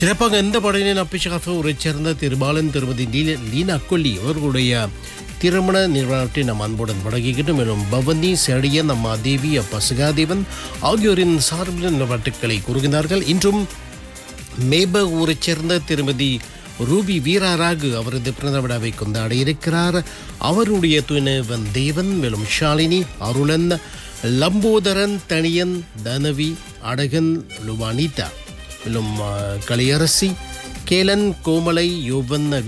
சிறப்பாக இந்த படையினின் அப்பிஷாக உரை சேர்ந்த திருபாலன் திருமதி லீல லீனா கொல்லி அவர்களுடைய திருமண நிறுவனத்தை நம் அன்புடன் வழங்கிக்கிட்டு மேலும் பவனி செடியன் அம்மா தேவி அப்பா சிகாதேவன் ஆகியோரின் சார்பில் வாழ்த்துக்களை கூறுகிறார்கள் இன்றும் மேப ஊரைச் சேர்ந்த திருமதி ரூபி வீராராகு அவரது பிறந்த விழாவை கொண்டாட இருக்கிறார் அவருடைய துணைவன் தேவன் மேலும் ஷாலினி அருளன் லம்போதரன் தனியன் தனவி அடகன் லுவானிதா மேலும் அஹ், கலையரசி கேலன் கோமலை யோவன்